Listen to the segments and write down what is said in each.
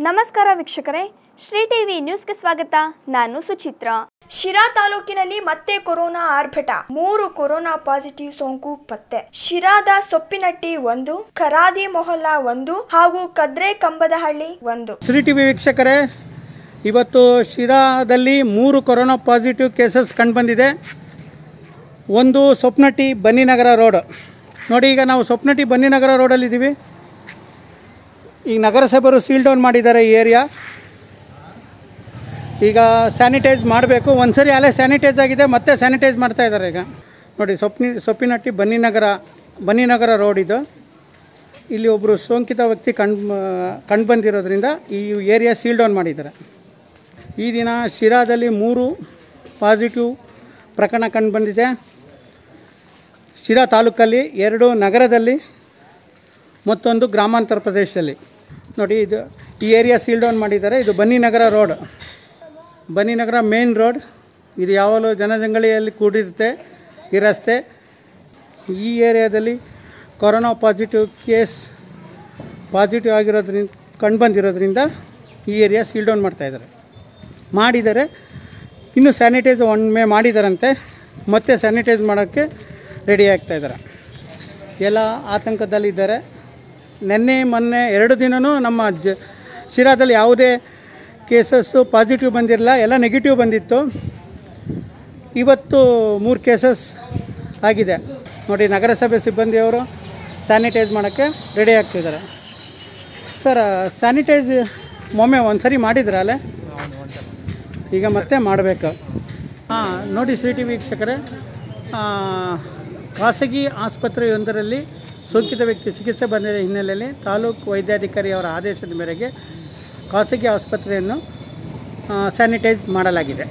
ನಮಸ್ಕಾರ ವೀಕ್ಷಕರೇ ಶ್ರೀ ಟಿವಿ ನ್ಯೂಸ್ಗೆ ಸ್ವಾಗತ ನಾನು ಸುಚಿತ್ರ ಶಿರಾ ತಾಲೂಕಿನಲ್ಲಿ ಮತ್ತೆ ಕೊರೋನಾ ಆರ್ಭಟ ಮೂರು ಕೊರೋನಾ ಪಾಸಿಟಿವ್ ಸೋಂಕು ಪತ್ತೆ ಶಿರಾದ ಸೊಪ್ಪಿನಟ್ಟಿ ಒಂದು ಖರಾದಿ ಮೊಹಲ್ಲಾ ಒಂದು ಹಾಗೂ ಕದ್ರೆ ಕಂಬದಹಳ್ಳಿ ಒಂದು ಶ್ರೀ ಟಿ ವಿ ವೀಕ್ಷಕರೇ ಇವತ್ತು ಶಿರಾದಲ್ಲಿ ಮೂರು ಕೊರೋನಾ ಪಾಸಿಟಿವ್ ಕೇಸಸ್ ಕಂಡುಬಂದಿದೆ ಒಂದು ಸ್ವಪ್ನಟ್ಟಿ ಬನ್ನಿನಗರ ರೋಡ್ ನೋಡಿ ಈಗ ನಾವು ಸ್ವಪ್ನಟ್ಟಿ ಬನ್ನಿನಗರ ರೋಡಲ್ಲಿದ್ದೀವಿ ಈಗ ನಗರಸಭೆಯವರು ಸೀಲ್ ಡೌನ್ ಮಾಡಿದ್ದಾರೆ ಈ ಏರಿಯಾ ಈಗ ಸ್ಯಾನಿಟೈಸ್ ಮಾಡಬೇಕು ಒಂದು ಸರಿ ಅಲ್ಲೇ ಸ್ಯಾನಿಟೈಸ್ ಆಗಿದೆ ಮತ್ತೆ ಸ್ಯಾನಿಟೈಸ್ ಮಾಡ್ತಾ ಇದ್ದಾರೆ ಈಗ ನೋಡಿ ಸೊಪ್ನಿ ಸೊಪ್ಪಿನಟ್ಟಿ ಬನ್ನಿನಗರ ಬನ್ನಿನಗರ ರೋಡ್ ಇದು ಇಲ್ಲಿ ಒಬ್ಬರು ಸೋಂಕಿತ ವ್ಯಕ್ತಿ ಕಂಡು ಕಂಡು ಬಂದಿರೋದ್ರಿಂದ ಈ ಏರಿಯಾ ಸೀಲ್ ಡೌನ್ ಮಾಡಿದ್ದಾರೆ ಈ ದಿನ ಶಿರಾದಲ್ಲಿ ಮೂರು ಪಾಸಿಟಿವ್ ಪ್ರಕರಣ ಕಂಡು ಬಂದಿದೆ ಶಿರಾ ತಾಲೂಕಲ್ಲಿ ಎರಡು ನಗರದಲ್ಲಿ ಮತ್ತೊಂದು ಗ್ರಾಮಾಂತರ ಪ್ರದೇಶದಲ್ಲಿ ನೋಡಿ ಇದು ಈ ಏರಿಯಾ ಸೀಲ್ ಡೌನ್ ಮಾಡಿದ್ದಾರೆ ಇದು Banninagara road Banninagara main road ಇದು ಯಾವಾಗಲೂ ಜನಜಂಗಳಿಯಲ್ಲಿ ಕೂಡಿರುತ್ತೆ ಈ ರಸ್ತೆ ಈ ಏರಿಯಾದಲ್ಲಿ ಕೊರೋನಾ ಪಾಸಿಟಿವ್ ಕೇಸ್ ಪಾಸಿಟಿವ್ ಆಗಿರೋದ್ರಿಂದ ಕಂಡು ಬಂದಿರೋದ್ರಿಂದ ಈ ಏರಿಯಾ ಸೀಲ್ ಡೌನ್ ಮಾಡ್ತಾಯಿದ್ದಾರೆ ಮಾಡಿದ್ದಾರೆ ಇನ್ನು ಸ್ಯಾನಿಟೈಸ್ ಒಮ್ಮೆ ಮಾಡಿದಾರಂತೆ ಮತ್ತೆ ಸ್ಯಾನಿಟೈಸ್ ಮಾಡೋಕ್ಕೆ ರೆಡಿ ಆಗ್ತಾಯಿದ್ದಾರೆ ಎಲ್ಲ ಆತಂಕದಲ್ಲಿದ್ದಾರೆ ನಿನ್ನೆ ಮೊನ್ನೆ ಎರಡು ದಿನವೂ ನಮ್ಮ ಜ ಶಿರಾದಲ್ಲಿ ಯಾವುದೇ ಕೇಸಸ್ಸು ಪಾಸಿಟಿವ್ ಬಂದಿರಲಿಲ್ಲ ಎಲ್ಲ ನೆಗೆಟಿವ್ ಬಂದಿತ್ತು ಇವತ್ತು ಮೂರು ಕೇಸಸ್ ಆಗಿದೆ ನೋಡಿ ನಗರಸಭೆ ಸಿಬ್ಬಂದಿಯವರು ಸ್ಯಾನಿಟೈಸ್ ಮಾಡೋಕ್ಕೆ ರೆಡಿ ಆಗ್ತಿದ್ದಾರೆ ಸರ್ ಸ್ಯಾನಿಟೈಸ್ ಮೊಮ್ಮೆ ಒಂದು ಸರಿ ಮಾಡಿದ್ರ ಅಲ್ಲೇ ಈಗ ಮತ್ತೆ ಮಾಡಬೇಕು ಹಾಂ ನೋಡಿ ಶ್ರೀ ಟಿ ವೀಕ್ಷಕರೇ ಆ, ಖಾಸಗಿ ಆಸ್ಪತ್ರೆಯೊಂದರಲ್ಲಿ ಸೋಂಕಿತ ವ್ಯಕ್ತಿ ಚಿಕಿತ್ಸೆ ಬಂದಿರೋ ಹಿನ್ನೆಲೆಯಲ್ಲಿ ತಾಲೂಕು ವೈದ್ಯಾಧಿಕಾರಿ ಅವರ ಆದೇಶದ ಮೇರೆಗೆ ಖಾಸಗಿ ಆಸ್ಪತ್ರೆಯನ್ನು ಸ್ಯಾನಿಟೈಸ್ ಮಾಡಲಾಗಿದೆ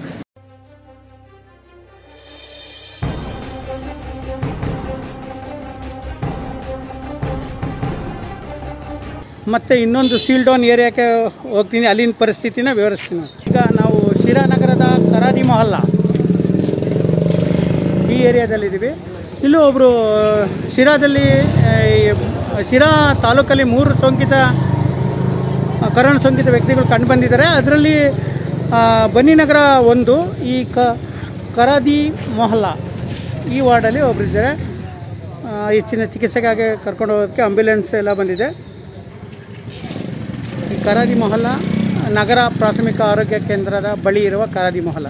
ಮತ್ತು ಇನ್ನೊಂದು ಸೀಲ್ ಡೌನ್ ಏರಿಯಾಕ್ಕೆ ಹೋಗ್ತೀನಿ ಅಲ್ಲಿನ ಪರಿಸ್ಥಿತಿನ ವಿವರಿಸ್ತೀನಿ ಈಗ ನಾವು ಶಿರಾ ನಗರದ ಕರಾದಿ ಮೊಹಲ್ಲ ಈ ಏರಿಯಾದಲ್ಲಿದ್ದೀವಿ ಇಲ್ಲೂ ಒಬ್ಬರು ಶಿರಾದಲ್ಲಿ ಆ, ಈ ಶಿರಾ ತಾಲೂಕಲ್ಲಿ ಮೂರು ಸೋಂಕಿತ ಆ, ಕರೋನಾ ಸೋಂಕಿತ ವ್ಯಕ್ತಿಗಳು ಕಂಡು ಬಂದಿದ್ದಾರೆ ಅದರಲ್ಲಿ ಆ, ಬನ್ನಿನಗರ ಒಂದು ಈ ಕ ಕರಾದಿ ಮೊಹಲ್ಲ ಈ ವಾರ್ಡಲ್ಲಿ ಒಬ್ಬರಿದ್ದಾರೆ ಆ, ಹೆಚ್ಚಿನ ಚಿಕಿತ್ಸೆಗಾಗಿ ಕರ್ಕೊಂಡು ಹೋಗೋದಕ್ಕೆ ಆಂಬ್ಯುಲೆನ್ಸ್ ಎಲ್ಲ ಬಂದಿದೆ ಈ ಕರಾದಿ ಮೊಹಲ್ಲ ನಗರ ಪ್ರಾಥಮಿಕ ಆರೋಗ್ಯ ಕೇಂದ್ರದ ಬಳಿ ಇರುವ ಕರಾದಿ ಮೊಹಲ್ಲ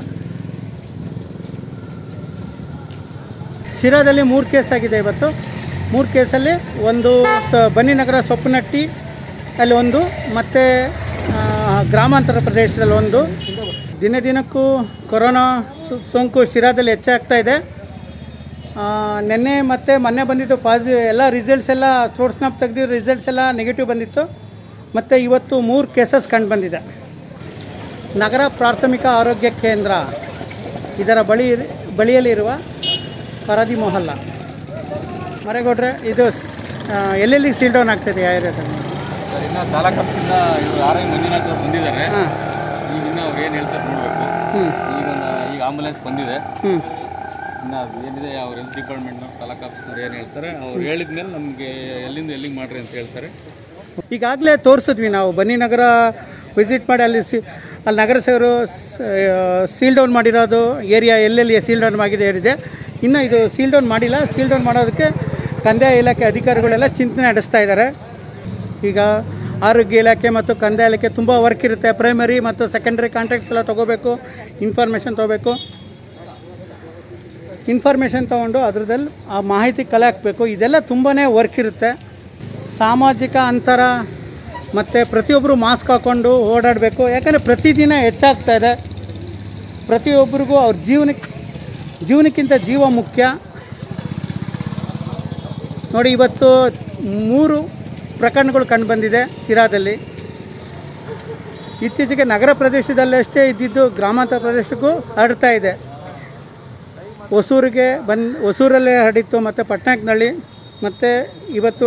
ಶಿರಾದಲ್ಲಿ ಮೂರು ಕೇಸ್ ಆಗಿದೆ ಇವತ್ತು ಮೂರು ಕೇಸಲ್ಲಿ ಒಂದು ಸ ಬನ್ನಿನಗರ ಸೊಪ್ಪನಟ್ಟಿ ಅಲ್ಲಿ ಒಂದು ಮತ್ತು ಗ್ರಾಮಾಂತರ ಪ್ರದೇಶದಲ್ಲಿ ಒಂದು ದಿನ ದಿನಕ್ಕೂ ಕೊರೋನಾ ಸೋ- ಸೋಂಕು ಶಿರಾದಲ್ಲಿ ಹೆಚ್ಚಾಗ್ತಾ ಇದೆ ಆ, ನಿನ್ನೆ ಮತ್ತು ಮೊನ್ನೆ ಬಂದಿದ್ದು ಪಾಸಿ ಎಲ್ಲ ರಿಸಲ್ಟ್ಸ್ ಎಲ್ಲ ಥ್ರೋಟ್ ಸ್ನಾಪ್ ತೆಗೆದಿರೋ ರಿಸಲ್ಟ್ಸ್ ಎಲ್ಲ ನೆಗೆಟಿವ್ ಬಂದಿತ್ತು ಮತ್ತು ಇವತ್ತು ಮೂರು ಕೇಸಸ್ ಕಂಡು ಬಂದಿದೆ ನಗರ ಪ್ರಾಥಮಿಕ ಆರೋಗ್ಯ ಕೇಂದ್ರ ಇದರ ಬಳಿ ಬಳಿಯಲ್ಲಿರುವ ಕರಾದಿ ಮೊಹಲ್ಲ ಮರೆಗೌಡ್ರೆ ಇದು ಸ್- ಆ, ಎಲ್ಲೆಲ್ಲಿ ಸೀಲ್ ಡೌನ್ ಆಗ್ತದೆ ಯಾವ ಏರಿಯಾದಲ್ಲಿ ಸರ್ ಇನ್ನು ತಾಲೂಕು ಆಫೀಸಿಂದ ಇವರು ಆರ್ ಐ ಮಂಜುನಾಥ್ ಅವ್ರು ಬಂದಿದ್ದಾರೆ ಹಾಂ ಈಗ ಇನ್ನು ಅವ್ರು ಏನು ಹೇಳ್ತಾರೆ ನೋಡಬೇಕು ಹ್ಞೂ ಈಗ ಒಂದು- ಈಗ ಆಂಬುಲೆನ್ಸ್ ಬಂದಿದೆ ಹ್ಞೂ ಇನ್ನು ಅದು ಏನಿದೆ ಅವ್ರ ಹೆಲ್ತ್ ಡಿಪಾರ್ಟ್ಮೆಂಟ್ನವ್ರು ತಾಲೂಕು ಆಫೀಸ್ನವ್ರು ಏನು ಹೇಳ್ತಾರೆ ಅವ್ರು ಹೇಳಿದ ಮೇಲೆ ನಮಗೆ ಎಲ್ಲಿಂದ ಎಲ್ಲಿಗೆ ಮಾಡ್ರಿ ಅಂತ ಹೇಳ್ತಾರೆ ಈಗಾಗಲೇ ತೋರಿಸಿದ್ವಿ ನಾವು ಬನ್ನಿನಗರ ವಿಸಿಟ್ ಮಾಡಿ ಅಲ್ಲಿ ಸಿ ಅಲ್ಲಿ ನಗರಸಭೆಯವರು ಸೀಲ್ ಡೌನ್ ಮಾಡಿರೋದು ಏರಿಯಾ ಎಲ್ಲೆಲ್ಲಿ ಸೀಲ್ ಡೌನ್ ಆಗಿದೆ ಹೇಳಿದೆ ಇನ್ನು ಇದು ಸೀಲ್ ಡೌನ್ ಮಾಡಿಲ್ಲ ಸೀಲ್ ಡೌನ್ ಮಾಡೋದಕ್ಕೆ ಕಂದಾಯ ಇಲಾಖೆ ಅಧಿಕಾರಿಗಳೆಲ್ಲ ಚಿಂತನೆ ನಡೆಸ್ತಾ ಇದ್ದಾರೆ ಈಗ ಆರೋಗ್ಯ ಇಲಾಖೆ ಮತ್ತು ಕಂದಾಯ ಇಲಾಖೆ ತುಂಬ ವರ್ಕ್ ಇರುತ್ತೆ ಪ್ರೈಮರಿ ಮತ್ತು ಸೆಕೆಂಡರಿ ಕಾಂಟ್ರಾಕ್ಟ್ಸ್ ಎಲ್ಲ ತೊಗೋಬೇಕು ಇನ್ಫಾರ್ಮೇಷನ್ ತೊಗೋಬೇಕು ಇನ್ಫಾರ್ಮೇಷನ್ ತೊಗೊಂಡು ಅದ್ರದಲ್ಲಿ ಆ ಮಾಹಿತಿ ಕಲೆ ಹಾಕಬೇಕು ಇದೆಲ್ಲ ತುಂಬಾ ವರ್ಕ್ ಇರುತ್ತೆ ಸಾಮಾಜಿಕ ಅಂತರ ಮತ್ತು ಪ್ರತಿಯೊಬ್ಬರು ಮಾಸ್ಕ್ ಹಾಕ್ಕೊಂಡು ಓಡಾಡಬೇಕು ಯಾಕಂದರೆ ಪ್ರತಿದಿನ ಹೆಚ್ಚಾಗ್ತಾ ಇದೆ ಪ್ರತಿಯೊಬ್ಬರಿಗೂ ಅವ್ರ ಜೀವನಕ್ಕೆ ಜೀವನಕ್ಕಿಂತ ಜೀವ ಮುಖ್ಯ ನೋಡಿ ಇವತ್ತು ಮೂರು ಪ್ರಕರಣಗಳು ಕಂಡು ಬಂದಿದೆ ಶಿರಾದಲ್ಲಿ ಇತ್ತೀಚೆಗೆ ನಗರ ಪ್ರದೇಶದಲ್ಲಷ್ಟೇ ಇದ್ದಿದ್ದು ಗ್ರಾಮಾಂತರ ಪ್ರದೇಶಕ್ಕೂ ಹರಡ್ತಾ ಇದೆ ಹೊಸೂರಿಗೆ ಬಂದು ಹೊಸೂರಲ್ಲೇ ಹರಡಿತ್ತು ಮತ್ತು ಪಟ್ನಾಯಕ್ನಳ್ಳಿ ಮತ್ತು ಇವತ್ತು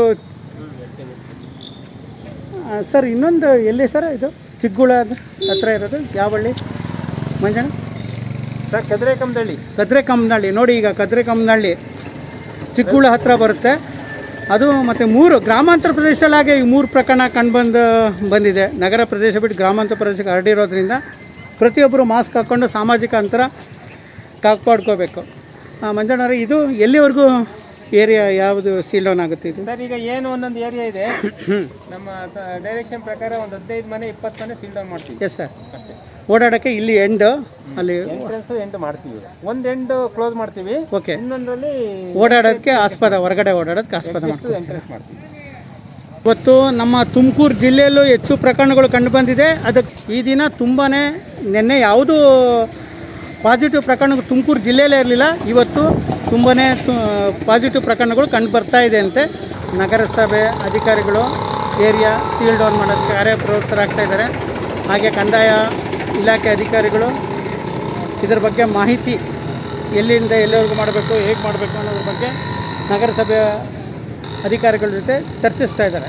ಆ, ಸರ್ ಇನ್ನೊಂದು ಎಲ್ಲಿ ಸರ್ ಇದು ಚಿಕ್ಕಗುಳ ಹತ್ರ ಇರೋದು ಯಾವ ಹಳ್ಳಿ ಮಂಜಣ್ಣ ಸರ್ ಕದ್ರೆ ಕಮ್ಮದಳ್ಳಿ ಕದ್ರೆ ಕಮ್ಮನಹಳ್ಳಿ ನೋಡಿ ಈಗ ಕದ್ರೆ ಕಮ್ಮನಹಳ್ಳಿ ಚಿಕ್ಕಗುಳ ಹತ್ರ ಬರುತ್ತೆ ಅದು ಮತ್ತು ಮೂರು ಗ್ರಾಮಾಂತರ ಪ್ರದೇಶದಲ್ಲಾಗೆ ಈ ಮೂರು ಪ್ರಕರಣ ಕಂಡುಬಂದು ಬಂದಿದೆ ನಗರ ಪ್ರದೇಶ ಬಿಟ್ಟು ಗ್ರಾಮಾಂತರ ಪ್ರದೇಶಕ್ಕೆ ಹರಡಿರೋದ್ರಿಂದ ಪ್ರತಿಯೊಬ್ಬರು ಮಾಸ್ಕ್ ಹಾಕ್ಕೊಂಡು ಸಾಮಾಜಿಕ ಅಂತರ ಕಾಪಾಡ್ಕೋಬೇಕು ಆ, ಮಂಜಣ್ಣವ್ರೆ ಇದು ಎಲ್ಲಿವರೆಗೂ ಏರಿಯಾ ಯಾವುದು ಸೀಲ್ ಡೌನ್ ಆಗುತ್ತೆ ಇದು ಸರ್ ಈಗ ಏನು ಒಂದೊಂದು ಏರಿಯಾ ಇದೆ ನಮ್ಮ ಡೈರೆಕ್ಷನ್ ಪ್ರಕಾರ ಒಂದು ಹದಿನೈದು ಮನೆ ಇಪ್ಪತ್ತು ಮನೆ ಸೀಲ್ ಡೌನ್ ಮಾಡ್ತೀವಿ ಎಸ್ ಸರ್ ಓಡಾಡೋಕ್ಕೆ ಇಲ್ಲಿ ಎಂಡ್ ಅಲ್ಲಿ ಎಂಟ್ರೆನ್ಸ್ ಎಂಟು ಮಾಡ್ತೀವಿ ಒಂದು ಎಂಡ್ ಕ್ಲೋಸ್ ಮಾಡ್ತೀವಿ ಓಕೆ ಇನ್ನೊಂದರಲ್ಲಿ ಓಡಾಡೋದಕ್ಕೆ ಆಸ್ಪದ ಹೊರಗಡೆ ಓಡಾಡೋದಕ್ಕೆ ಆಸ್ಪದ ಮಾಡ್ತೀವಿ ಎಂಟ್ರೆನ್ಸ್ ಮಾಡ್ತೀವಿ ಇವತ್ತು ನಮ್ಮ ತುಮಕೂರು ಜಿಲ್ಲೆಯಲ್ಲೂ ಹೆಚ್ಚು ಪ್ರಕರಣಗಳು ಕಂಡುಬಂದಿದೆ ಅದಕ್ಕೆ ಈ ದಿನ ತುಂಬಾ ನಿನ್ನೆ ಯಾವುದೂ ಪಾಸಿಟಿವ್ ಪ್ರಕರಣಗಳು ತುಮಕೂರು ಜಿಲ್ಲೆಯಲ್ಲೇ ಇರಲಿಲ್ಲ ಇವತ್ತು ತುಂಬಾ ಪಾಸಿಟಿವ್ ಪ್ರಕರಣಗಳು ಕಂಡು ಬರ್ತಾ ಇದೆ ಅಂತೆ ನಗರಸಭೆ ಅಧಿಕಾರಿಗಳು ಏರಿಯಾ ಸೀಲ್ ಡೌನ್ ಮಾಡೋಕ್ಕೆ ಕಾರ್ಯಪ್ರವೃತ್ತರಾಗ್ತಾ ಇದ್ದಾರೆ ಹಾಗೆ ಕಂದಾಯ ಇಲಾಖೆ ಅಧಿಕಾರಿಗಳು ಇದರ ಬಗ್ಗೆ ಮಾಹಿತಿ ಎಲ್ಲಿಂದ ಎಲ್ಲಿವರೆಗೂ ಮಾಡಬೇಕು ಹೇಗೆ ಮಾಡಬೇಕು ಅನ್ನೋದ್ರ ಬಗ್ಗೆ ನಗರಸಭೆಯ ಅಧಿಕಾರಿಗಳ ಜೊತೆ ಚರ್ಚಿಸ್ತಾ ಇದ್ದಾರೆ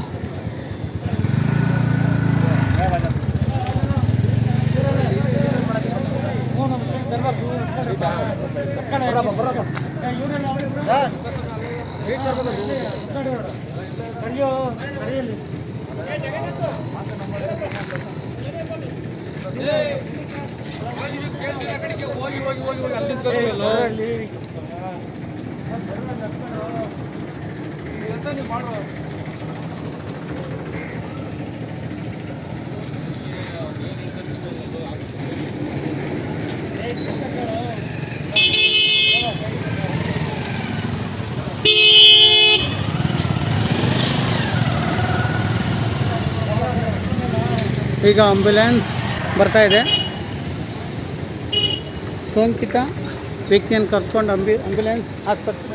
ಈಗ ಆಂಬ್ಯುಲೆನ್ಸ್ ಬರ್ತಾ ಇದೆ ಸೋಂಕಿತ ವ್ಯಕ್ತಿಯನ್ನು ಕರ್ಕೊಂಡು ಅಂಬಿ ಆಂಬ್ಯುಲೆನ್ಸ್ ಆಸ್ಪತ್ರೆ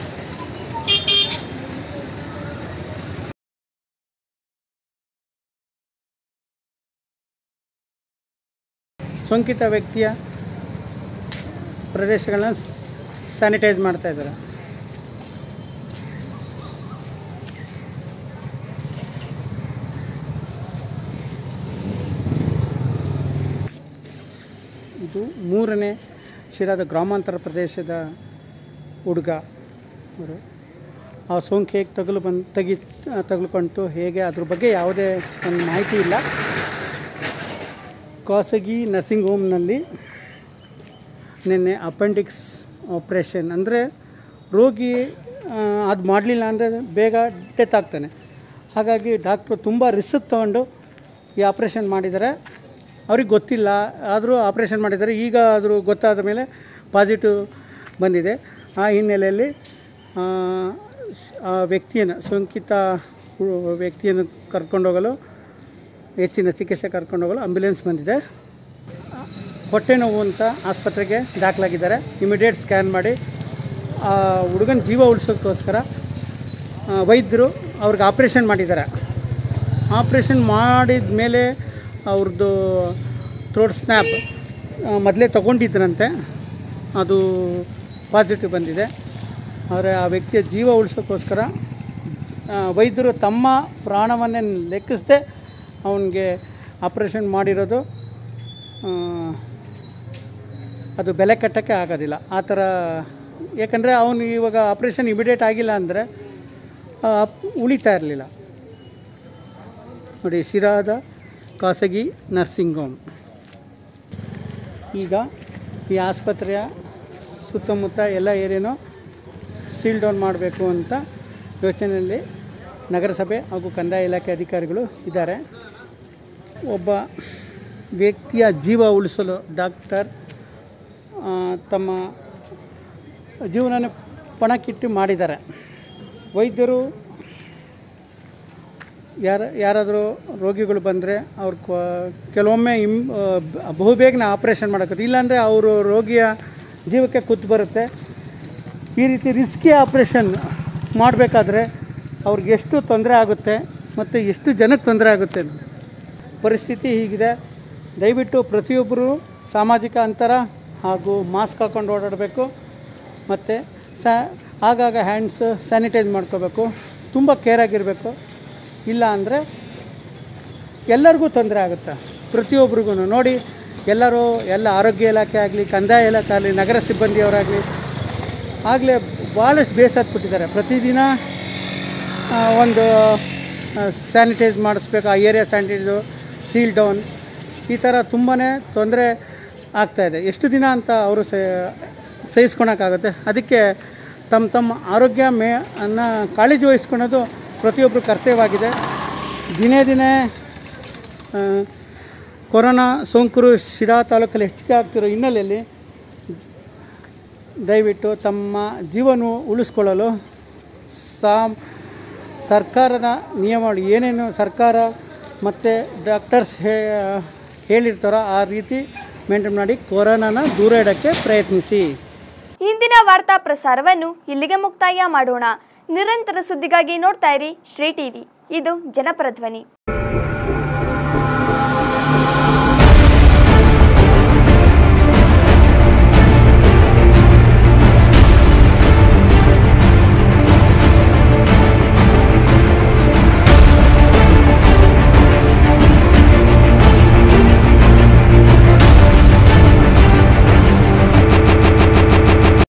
ಸೋಂಕಿತ ವ್ಯಕ್ತಿಯ ಪ್ರದೇಶಗಳನ್ನ ಸ್ಯಾನಿಟೈಸ್ ಮಾಡ್ತಾ ಇದ್ದಾರೆ ಇದು ಮೂರನೇ ಶಿರಾದ ಗ್ರಾಮಾಂತರ ಪ್ರದೇಶದ ಹುಡುಗ ಅವರು ಆ ಸೋಂಕು ಹೇಗೆ ತಗುಲು ಬಂದು ತೆಗಿ ತಗುಲ್ಕೊಂತು ಹೇಗೆ ಅದ್ರ ಬಗ್ಗೆ ಯಾವುದೇ ಒಂದು ಮಾಹಿತಿ ಇಲ್ಲ ಖಾಸಗಿ ನರ್ಸಿಂಗ್ ಹೋಮ್ನಲ್ಲಿ ನಿನ್ನೆ ಅಪೆಂಡಿಕ್ಸ್ ಆಪ್ರೇಷನ್ ಅಂದರೆ ರೋಗಿ ಅದು ಮಾಡಲಿಲ್ಲ ಅಂದರೆ ಬೇಗ ಡೆತ್ ಆಗ್ತಾನೆ ಹಾಗಾಗಿ ಡಾಕ್ಟ್ರು ತುಂಬ ರಿಸ್ಕ್ ತೊಗೊಂಡು ಈ ಆಪ್ರೇಷನ್ ಮಾಡಿದ್ದಾರೆ ಅವ್ರಿಗೆ ಗೊತ್ತಿಲ್ಲ ಆದರೂ ಆಪ್ರೇಷನ್ ಮಾಡಿದ್ದಾರೆ ಈಗ ಆದರೂ ಗೊತ್ತಾದ ಮೇಲೆ ಪಾಸಿಟಿವ್ ಬಂದಿದೆ ಆ ಹಿನ್ನೆಲೆಯಲ್ಲಿ ಆ, ಆ ವ್ಯಕ್ತಿಯನ್ನು ಸೋಂಕಿತ ಹು- ವ್ಯಕ್ತಿಯನ್ನು ಕರ್ಕೊಂಡೋಗಲು ಹೆಚ್ಚಿನ ಚಿಕಿತ್ಸೆ ಕರ್ಕೊಂಡೋಗಲು ಆಂಬ್ಯುಲೆನ್ಸ್ ಬಂದಿದೆ ಹೊಟ್ಟೆ ನೋವು ಅಂತ ಆಸ್ಪತ್ರೆಗೆ ದಾಖಲಾಗಿದ್ದಾರೆ ಇಮಿಡಿಯೇಟ್ ಸ್ಕ್ಯಾನ್ ಮಾಡಿ ಆ ಹುಡುಗನ ಜೀವ ಉಳಿಸೋದಕ್ಕೋಸ್ಕರ ಆ, ವೈದ್ಯರು ಅವ್ರಿಗೆ ಆಪ್ರೇಷನ್ ಮಾಡಿದ್ದಾರೆ ಆಪ್ರೇಷನ್ ಮಾಡಿದ ಮೇಲೆ ಅವ್ರದ್ದು ಥ್ರೋಟ್ ಸ್ನ್ಯಾಪ್ ಮೊದಲೇ ತೊಗೊಂಡಿದ್ರಂತೆ ಅದು ಪಾಸಿಟಿವ್ ಬಂದಿದೆ ಆದರೆ ಆ ವ್ಯಕ್ತಿಯ ಜೀವ ಉಳಿಸೋಕ್ಕೋಸ್ಕರ ಆ, ವೈದ್ಯರು ತಮ್ಮ ಪ್ರಾಣವನ್ನೇ ಲೆಕ್ಕಿಸದೆ ಅವನಿಗೆ ಆಪ್ರೇಷನ್ ಮಾಡಿರೋದು ಆ, ಅದು ಬೆಲೆ ಕಟ್ಟೋಕ್ಕೆ ಆಗೋದಿಲ್ಲ ಆ ಥರ ಯಾಕಂದರೆ ಅವನು ಇವಾಗ ಆಪ್ರೇಷನ್ ಇಮಿಡಿಯೇಟ್ ಆಗಿಲ್ಲ ಅಂದರೆ ಉಳಿತಾ ಇರಲಿಲ್ಲ ನೋಡಿ ಶಿರಾದ ಖಾಸಗಿ ನರ್ಸಿಂಗ್ ಹೋಮ್ ಈಗ ಈ ಆಸ್ಪತ್ರೆಯ ಸುತ್ತಮುತ್ತ ಎಲ್ಲ ಏರಿಯಾನೂ ಸೀಲ್ ಡೌನ್ ಮಾಡಬೇಕು ಅಂತ ಯೋಚನೆಯಲ್ಲಿ ನಗರಸಭೆ ಹಾಗೂ ಕಂದಾಯ ಇಲಾಖೆ ಅಧಿಕಾರಿಗಳು ಇದ್ದಾರೆ ಒಬ್ಬ ವ್ಯಕ್ತಿಯ ಜೀವ ಉಳಿಸಲು ಡಾಕ್ಟರ್ ಆ, ತಮ್ಮ ಜೀವನನ ಪಣಕ್ಕಿಟ್ಟು ಮಾಡಿದ್ದಾರೆ ವೈದ್ಯರು ಯಾರ ಯಾರಾದರೂ ರೋಗಿಗಳು ಬಂದರೆ ಅವ್ರ ಕ್ವ- ಕೆಲವೊಮ್ಮೆ ಇಮ್ ಆ, ಬ- ಬಹುಬೇಗನೆ ಆಪ್ರೇಷನ್ ಮಾಡೋಕ್ಕತ್ತೆ ಇಲ್ಲಾಂದರೆ ಅವರು ರೋಗಿಯ ಜೀವಕ್ಕೆ ಕುತ್ತು ಬರುತ್ತೆ ಈ ರೀತಿ ರಿಸ್ಕಿ ಆಪ್ರೇಷನ್ ಮಾಡಬೇಕಾದ್ರೆ ಅವ್ರಿಗೆ ಎಷ್ಟು ತೊಂದರೆ ಆಗುತ್ತೆ ಮತ್ತು ಎಷ್ಟು ಜನಕ್ಕೆ ತೊಂದರೆ ಆಗುತ್ತೆ ಪರಿಸ್ಥಿತಿ ಹೀಗಿದೆ ದಯವಿಟ್ಟು ಪ್ರತಿಯೊಬ್ಬರು ಸಾಮಾಜಿಕ ಅಂತರ ಹಾಗೂ ಮಾಸ್ಕ್ ಹಾಕ್ಕೊಂಡು ಓಡಾಡಬೇಕು ಮತ್ತು ಸ್ಯಾ ಆಗಾಗ ಹ್ಯಾಂಡ್ಸ್ ಸ್ಯಾನಿಟೈಸ್ ಮಾಡ್ಕೋಬೇಕು ತುಂಬ ಕೇರಾಗಿರಬೇಕು ಇಲ್ಲ ಅಂದರೆ ಎಲ್ಲರಿಗೂ ತೊಂದರೆ ಆಗುತ್ತೆ ಪ್ರತಿಯೊಬ್ಬರಿಗೂ ನೋಡಿ ಎಲ್ಲರೂ ಎಲ್ಲ ಆರೋಗ್ಯ ಇಲಾಖೆ ಆಗಲಿ ಕಂದಾಯ ಇಲಾಖೆ ಆಗಲಿ ನಗರ ಸಿಬ್ಬಂದಿಯವರಾಗಲಿ ಆಗಲೇ ಭಾಳಷ್ಟು ಬೇಸತ್ಬಿಟ್ಟಿದ್ದಾರೆ ಪ್ರತಿದಿನ ಆ, ಒಂದು ಸ್ಯಾನಿಟೈಸ್ ಮಾಡಿಸ್ಬೇಕು ಆ ಏರಿಯಾ ಸ್ಯಾನಿಟೈಸು ಸೀಲ್ ಡೌನ್ ಈ ಥರ ತುಂಬಾ ತೊಂದರೆ ಆಗ್ತಾಯಿದೆ ಎಷ್ಟು ದಿನ ಅಂತ ಅವರು ಸಹಿಸ್ಕೊಳಕ್ಕಾಗುತ್ತೆ ಅದಕ್ಕೆ ತಮ್ಮ ತಮ್ಮ ಆರೋಗ್ಯ ಮೇ ಅನ್ನ ಕಾಳಜಿ ವಹಿಸ್ಕೊಳೋದು ಪ್ರತಿಯೊಬ್ಬರು ಕರ್ತವ್ಯವಾಗಿದೆ ದಿನೇ ದಿನೇ ಆ, ಕೊರೋನಾ ಸೋಂಕರು ಶಿರಾ ತಾಲೂಕಲ್ಲಿ ಹೆಚ್ಚಿಗೆ ಆಗ್ತಿರೋ ಹಿನ್ನೆಲೆಯಲ್ಲಿ ದಯವಿಟ್ಟು ತಮ್ಮ ಜೀವನ ಉಳಿಸ್ಕೊಳ್ಳಲು ಸಾ ಸರ್ಕಾರದ ನಿಯಮಗಳು ಏನೇನು ಸರ್ಕಾರ ಮತ್ತು ಡಾಕ್ಟರ್ಸ್ ಹೇ ಹೇಳಿರ್ತಾರೋ ಆ ರೀತಿ ಮೇಂಟೈನ್ ಮಾಡಿ ಕೊರೋನಾನ ದೂರ ಇಡೋಕ್ಕೆ ಪ್ರಯತ್ನಿಸಿ ಇಂದಿನ ವಾರ್ತಾ ಪ್ರಸಾರವನ್ನು ಇಲ್ಲಿಗೆ ಮುಕ್ತಾಯ ಮಾಡೋಣ ನಿರಂತರ ಸುದ್ದಿಗಾಗಿ ನೋಡ್ತಾ ಇರಿ ಶ್ರೀ ಟಿವಿ ಇದು ಜನಪರ ಧ್ವನಿ